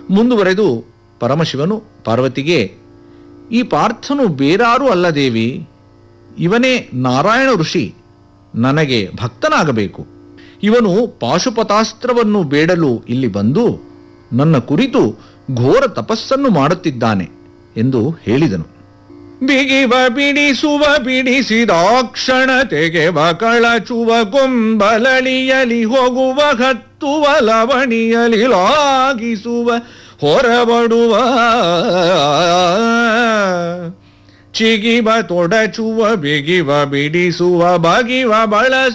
ಮುಂದುವರೆದು ಪರಮಶಿವನು ಪಾರ್ವತಿಗೆ ಈ ಪಾರ್ಥನು ಬೇರಾರೂ ಅಲ್ಲ ದೇವಿ ಇವನೇ ನಾರಾಯಣ ಋಷಿ ನನಗೆ ಭಕ್ತನಾಗಬೇಕು ಇವನು ಪಾಶುಪತಾಸ್ತ್ರವನ್ನು ಬೇಡಲು ಇಲ್ಲಿ ಬಂದು ನನ್ನ ಕುರಿತು ಘೋರ ತಪಸ್ಸನ್ನು ಮಾಡುತ್ತಿದ್ದಾನೆ ಎಂದು ಹೇಳಿದನು ಬಿಗಿವ ಬಿಡಿಸುವ ಬಿಡಿಸಿದಾಕ್ಷಣ ತೆಗೆವ ಕಳಚುವ ಗೊಂಬಲಳಿಯಲಿ ಹೋಗುವ ಹತ್ತುವ ಲವಣಿಯಲಿ ಲಾಗಿಸುವ ಹೊರಬಡುವ ಚಿಗಿವ ತೊಡಚುವ ಬಿಗಿವ ಬಿಡಿಸುವ ಬಗಿವ ಬಳಸುವ